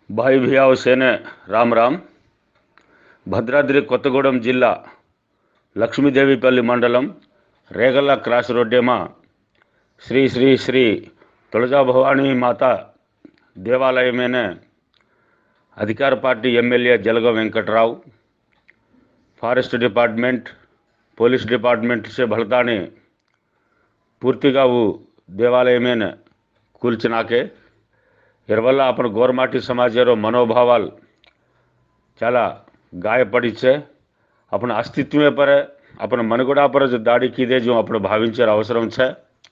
భాయి భియావ్ సేనే రామ్ రామ్ భద్రాద్రి కొత్తగూడెం జిల్లా లక్ష్మీదేవిపల్లి మండలం రేగల్ల క్రాస్ రోడ్డేమా శ్రీ శ్రీ శ్రీ తుಳజా భవానీ మాత देवालय అధికార party MLA Jalaga Venkatrao forest department police department से भड़ताने పూర్తిగా ऊ देवालय में కూల్చినాకే ఇరవల్ల आपण ગોરમાટી સમાજેરો મનોભાવાલ చాలా గాయపడి છે આપણે અસ્તિત્વ પર આપણે મનગોડા પર જ દાડી કીધે જો આપણે ભાવિંચર అవసరం છે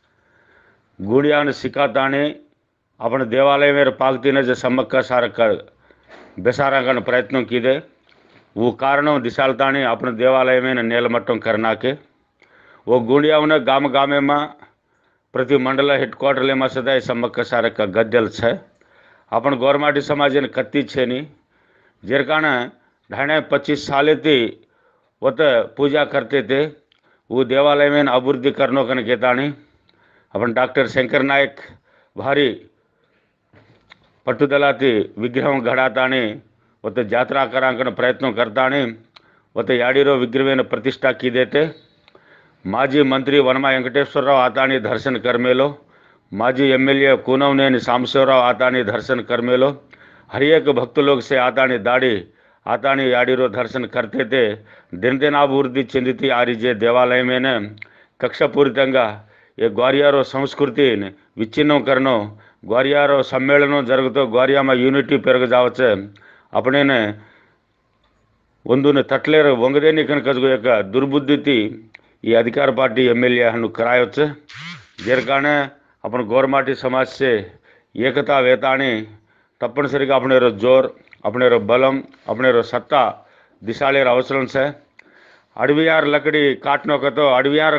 ગુડિયાને શિકાતાણે આપણે દેવાલય મેર પાકતીને જે સમક્કા સારક બેસારાગણ પ્રયત્નો કીધે वो कारणों दिशालताणी આપણે દેવાલય में नेलमट्टम करना के वो गुंडियाઓને ગામ ગામેમાં પ્રતિ મંડળ હેડક્વાર્ટરમાં સદાય સમક્ક સારક ગદ્દલ છે આપણ ગોરમાટી સમાજને કત્તી છે ની જેર कारण ढाई पच्चीस साल थी वो तो पूजा करते थे वो देवालय में अभिवृद्धि करनो कन कहतानी अपन डॉक्टर शंकर नायक भारी पట్టుదలాથી విగ్రహం గడాతాని ಒತ್ತು ಜಾತ್ರಾ ಕರಾಂಕನ ಪ್ರಯತ್ನ ಕರ್ತಾನೆ ಒತ್ತು ಯಾಡಿರೋ ವಿಗ್ರಹವೇನ ಪ್ರತಿಷ್ಠಾ ಕೀದೇತೆ ಮಾಜಿ ಮಂತ್ರಿ ವನಮ ವೆಂಕಟೇಶ್ವರರಾವ್ ಆತಾನಿ ದರ್ಶನ ಕರ್ಮೇಲೋ माजी एमएलए कूनवनेनि सांबशिवराव आतानी दर्शन करमेलो हर एक भक्त लोग से आतानी दाढ़ी आतानी याडीरो दर्शन करते थे दिन दिन अभिवृद्धि చెందితి ఆరిజే దేవాలయమేన కక్షపూరితంగా ఏ గ్వారియారో సంస్కృతిని విచ్ఛిన్నం కరణం గ్వారియారో సమ్మేళనం జరుగుతూ గ్వారియామ యూనిటీ పెరగజావచ్చు ಅಪಣೇನೆ ಒಂದನ್ನು ತಟ್ಲೇರ ಒಂಗದೇನಿ ಕನಕ యొక్క దుర్బుద్ధితి ఈ అధికార పార్టీ ఎమ్మెల్యే హను करायोच જેર કારણે આપણે ગોરમાટી સમાજ છે એકતા વેતાણી તప్పనిసరిగా આપણેરો જોર આપણેરો બલમ આપણેરો સત્તા દિશાળેર అవసరం છે અડવિયાર લકડી કાટનો કતો અડવિયાર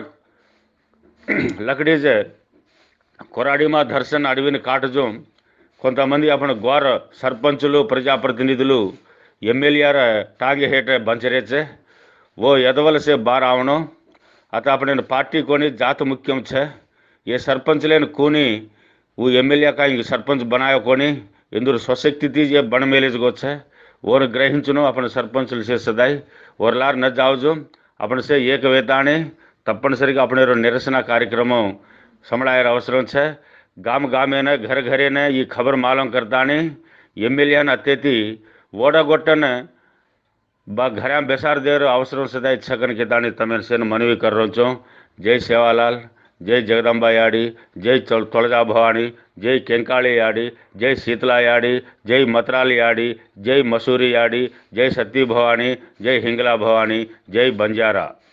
લકડી છે కొరాడిమా దర్శన్ అడవిని కాటజం కొంతమంది అప్పుడు గోర సర్పంచులు ప్రజాప్రతినిధులు ఎమ్మెల్యేರ ಟಾಂಗೆ ಹೇಟ ಬಂಚರೇಚೆ वो यदवल से बार आवनो अतः अपने पार्टी कोनी जात मुख्यम छे ये सरपंच लेन कोनी वो एमएलए का इंग सरपंच बनायो कोनी इंदुर स्वशक्ति थी ये बन मेलेज गो छे और ग्रहिंचनो अपने सरपंच से सदाई और लार न जाओ जो अपने से एक वेताणे తప్పనిసరిగా આપણે నిరసన కార్యక్రమం సంబళాయర అవసరం છે ગામ ગામેને ઘર ઘરેને એ ખબર માલુમ કરતાની એમએલએને અત્યથી ఓడగొట్టన బా ઘરે બેસાર દેરો అవసరం સદાય છગન કેતાની તમે સેન મનવી કરો છો જય સેવાલાલ જય જગદંબા યાડી જય તોળજા ભવાની જય કેંકાળી યાડી જય શીતલા યાડી જય મતરાલ યાડી જય મસૂરી યાડી જય સતી ભવાની જય હિંગલા ભવાની જય બંજારા